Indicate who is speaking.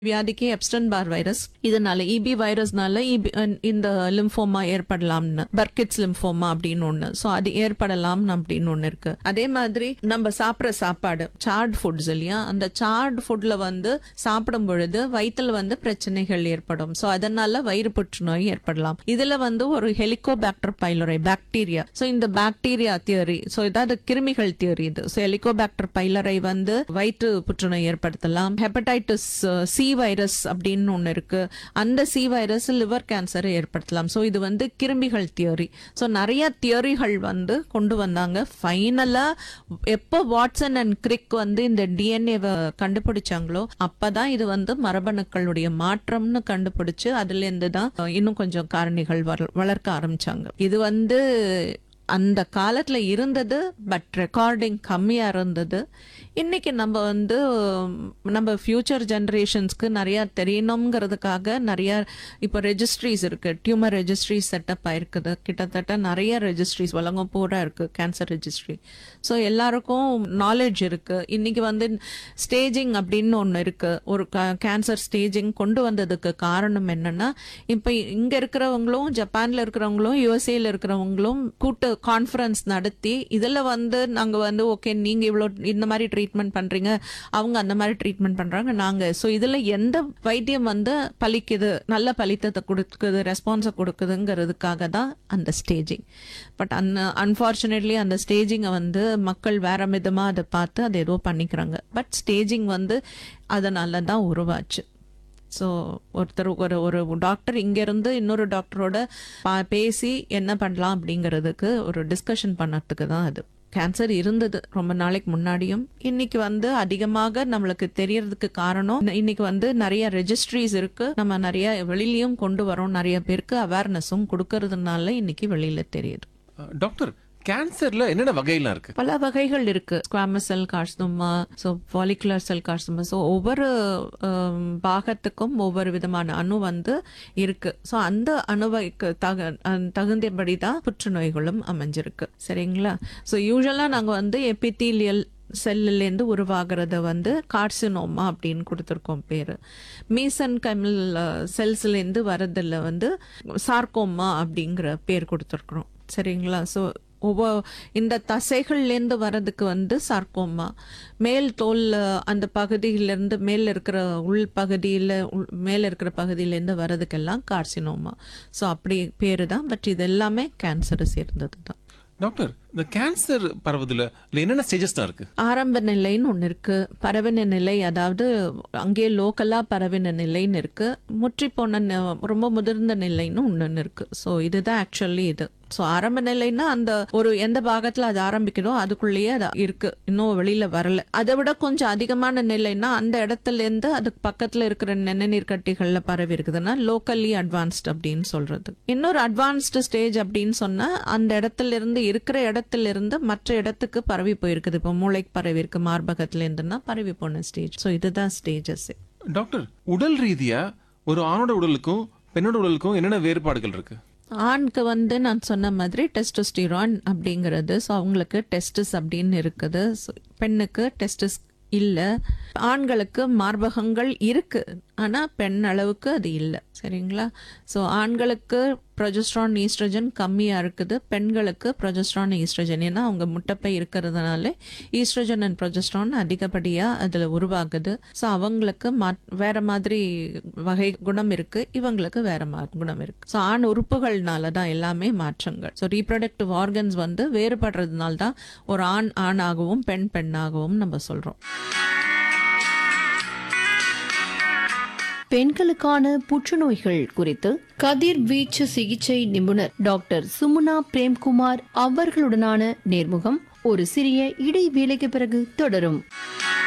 Speaker 1: வியாதிக்கு Epstein Barr virus இதனால EB வைரஸ்னால EB இந்த லிம்ஃபோமா ஏற்படலாம்னு பர்கிட்ஸ் லிம்ஃபோமா அப்படின்னு ஒண்ணு சோ அது ஏற்படலாம் அப்படின்னு ஒண்ணு இருக்கு அதே மாதிரி நம்ம சாப்பிடுற சாப்பாடு சார்ட் ஃபுட்ஸ் இல்லையா அந்த சார்ட் ஃபுட்ல வந்து சாப்பிடும் பொழுது வயித்துல வந்து பிரச்சனைகள் ஏற்படும் சோ அதனால வயிறு புற்றுநோய் ஏற்படலாம் இதுல வந்து ஒரு ஹெலிகோபாக்டர் பைலோரை பாக்டீரியா சோ இந்த பாக்டீரியா தியரி சோ இதாவது கிருமிகள் தியரி இது சோ ஹெலிகோபாக்டர் பைலரை வந்து வயிற்று புற்றுநோய் ஏற்படுத்தலாம் ஹெப்படைட்டிஸ் சி வைரஸ் அப்படின்னு ஒன்று இருக்கு அந்த சி வைரஸ் லிவர் கேன்சரை ஏற்படுத்தலாம் ஸோ இது வந்து கிருமிகள் தியரி ஸோ நிறைய தியரிகள் வந்து கொண்டு வந்தாங்க ஃபைனலா எப்போ வாட்சன் அண்ட் கிரிக் வந்து இந்த டிஎன்ஏவை கண்டுபிடிச்சாங்களோ அப்பதான் இது வந்து மரபணுக்களுடைய மாற்றம்னு கண்டுபிடிச்சு அதுல இருந்து தான் இன்னும் கொஞ்சம் காரணிகள் வள- வளர்க்க ஆரம்பிச்சாங்க இது வந்து அந்த காலத்துல இருந்தது பட் ரெக்கார்டிங் கம்மியா இருந்தது இன்னைக்கு நம்ம வந்து உம், நம்ம ஃபியூச்சர் ஜெனரேஷன்ஸ்க்கு நிறைய தெரியணுங்கிறதுக்காக நிறைய இப்போ ரெஜிஸ்ட்ரிஸ் இருக்கு டியூமர் ரெஜிஸ்ட்ரிஸ் செட்டப் ஆயிருக்குது கிட்டத்தட்ட நிறைய ரெஜிஸ்ட்ரிஸ் உலகம் பூரா இருக்கு கேன்சர் ரெஜிஸ்ட்ரி ஸோ எல்லாருக்கும் நாலேஜ் இருக்கு இன்னைக்கு வந்து ஸ்டேஜிங் அப்படின்னு ஒன்று இருக்கு ஒரு கேன்சர் ஸ்டேஜிங் கொண்டு வந்ததுக்கு காரணம் என்னன்னா இப்போ இங்க இருக்கிறவங்களும் ஜப்பான்ல இருக்கிறவங்களும் யுஎஸ்ஏல இருக்கிறவங்களும் கூட்டு கான்ஃபரன்ஸ் நடத்தி இதுல வந்து நாங்க வந்து ஓகே நீங்க இவ்வளோ இந்த மாதிரி ட்ரீட்மெண்ட் பண்றீங்க அவங்க அந்த மாதிரி ட்ரீட்மெண்ட் பண்றாங்க நாங்க ஸோ இதுல எந்த வைத்தியம் வந்து பலிக்குது நல்ல பலித்தத்தை கொடுக்குது ரெஸ்பான்ஸை கொடுக்குதுங்கிறதுக்காக தான் அந்த ஸ்டேஜிங் பட் அந்த அன்ஃபார்ச்சுனேட்லி அந்த ஸ்டேஜிங்கை வந்து மக்கள் வேற விதமா அதை பார்த்து அதை ஏதோ பண்ணிக்கிறாங்க பட் ஸ்டேஜிங் வந்து அதனால தான் உருவாச்சு ஸோ ஒருத்தர் ஒரு ஒரு டாக்டர் இங்கேருந்து இன்னொரு டாக்டரோட பா- பேசி என்ன பண்ணலாம் அப்படிங்கிறதுக்கு ஒரு டிஸ்கஷன் பண்ணறதுக்கு தான் அது கேன்சர் இருந்தது ரொம்ப நாளைக்கு முன்னாடியும் இன்னைக்கு வந்து அதிகமாக நம்மளுக்கு தெரியறதுக்கு காரணம் இன்னைக்கு வந்து நிறைய ரெஜிஸ்ட்ரிஸ் இருக்கு நம்ம நிறைய வெளியிலயும் கொண்டு வரோம் நிறைய பேருக்கு அவேர்னஸும் கொடுக்கறதுனால இன்னைக்கு வெளியில தெரியுது
Speaker 2: அஹ், டாக்டர் கேன்சர்ல என்னென்ன வகையெல்லாம் இருக்கு
Speaker 1: பல வகைகள் இருக்கு squamous cell carcinoma so follicular cell carcinoma so ஒவ்வொரு ஹம், பாகத்துக்கும் ஒவ்வொரு விதமான அணு வந்து இருக்கு ஸோ அந்த அணுவைக்கு தக அஹ், தகுந்தபடி தான் புற்றுநோய்களும் அமைஞ்சிருக்கு சரிங்களா ஸோ யூஸ்வலாக நாங்கள் வந்து எபித்தீலியல் செல்லுலேருந்து உருவாகிறத வந்து கார்சினோமா அப்படின்னு கொடுத்துருக்கோம் பேர் மீசன் கமில் செல்ஸ்லேருந்து வரதில் வந்து சார்கோமா அப்படிங்கிற பேர் கொடுத்துருக்குறோம் சரிங்களா ஸோ ஒவ்வொரு இந்த தசைகள்லேருந்து வர்றதுக்கு வந்து சார்கோமா மேல் தோல் அஹ், அந்த பகுதியிலேருந்து மேல இருக்கிற உள் பகுதியில் மேல இருக்கிற பகுதியிலேருந்து வர்றதுக்கெல்லாம் கார்சினோமா ஸோ அப்படி பேரு தான் பட் இது எல்லாமே கேன்சரை சேர்ந்தது தான்
Speaker 2: டாக்டர் இந்த கேன்சர் பரவுதுல இல்ல என்னென்ன ஸ்டேஜஸ் தான் இருக்கு
Speaker 1: ஆரம்ப நிலைன்னு ஒன்று இருக்கு பரவின நிலை அதாவது அங்கே லோக்கலா பரவின நிலைன்னு இருக்கு முற்றி போன ந- ரொம்ப முதிர்ந்த நிலைன்னு ஒன்று இருக்கு ஸோ இதுதான் ஆக்சுவலி இது ஸோ ஆரம்ப நிலைன்னா அந்த ஒரு எந்த பாகத்துல அது ஆரம்பிக்குதோ அதுக்குள்ளேயே அது இருக்கு இன்னும் வெளியில வரல அதை விட கொஞ்சம் அதிகமான நிலைன்னா அந்த இடத்துல இருந்து அதுக்கு பக்கத்துல இருக்கிற நிணநீர் கட்டிகள்ல பரவி இருக்குதுன்னா லோக்கல்லி அட்வான்ஸ்ட் அப்படின்னு சொல்றது இன்னொரு அட்வான்ஸ்டு ஸ்டேஜ் அப்படின்னு சொன்னா அந்த இடத்துல இருந்து இருக்கிற இடத்துல இருந்து மற்ற இடத்துக்கு பரவி போயிருக்குது இப்போ மூளைக்கு பரவி இருக்கு மார்பகத்துல இருந்துன்னா பரவி போன ஸ்டேஜ் ஸோ இதுதான் ஸ்டேஜஸ்
Speaker 2: டாக்டர் உடல் ரீதியா ஒரு ஆணோட உடலுக்கும் பெண்ணோட உடலுக்கும் என்னென்ன வேறுபாடுகள் இருக்கு
Speaker 1: ஆணுக்கு வந்து நான் சொன்ன மாதிரி டெஸ்டோஸ்டிரான் அப்படிங்கிறது ஸோ அவங்களுக்கு டெஸ்டஸ் அப்படின்னு இருக்குது So, பெண்ணுக்கு டெஸ்டஸ் இல்லை ஆண்களுக்கு மார்பகங்கள் இருக்கு ஆனால் பெண் அளவுக்கு அது இல்லை சரிங்களா ஸோ ஆண்களுக்கு ப்ரொஜெஸ்ட்ரான் ஈஸ்ட்ரஜன் கம்மியாக இருக்குது பெண்களுக்கு ப்ரொஜெஸ்ட்ரான் ஈஸ்ட்ரஜன் ஏன்னா அவங்க முட்டைப்பை இருக்கிறதுனால ஈஸ்ட்ரஜன் அண்ட் ப்ரொஜெஸ்ட்ரான் அதிகப்படியாக அதில் உருவாகுது ஸோ அவங்களுக்கு மா வேற மாதிரி வகை குணம் இருக்கு இவங்களுக்கு வேற மா குணம் இருக்கு ஸோ ஆண் உறுப்புகள்னால தான் எல்லாமே மாற்றங்கள் ஸோ ரீப்ரொடக்டிவ் ஆர்கன்ஸ் வந்து வேறுபடுறதுனால தான் ஒரு ஆண் ஆணாகவும் பெண் பெண்ணாகவும் நம்ம சொல்றோம்
Speaker 3: பெண்களுக்கான புற்றுநோய்கள் குறித்து கதிர்வீச்சு சிகிச்சை நிபுணர் டாக்டர் சுமுனா பிரேம்குமார் அவர்களுடனான நேர்முகம் ஒரு சிறிய இடைவேளைக்கு பிறகு தொடரும்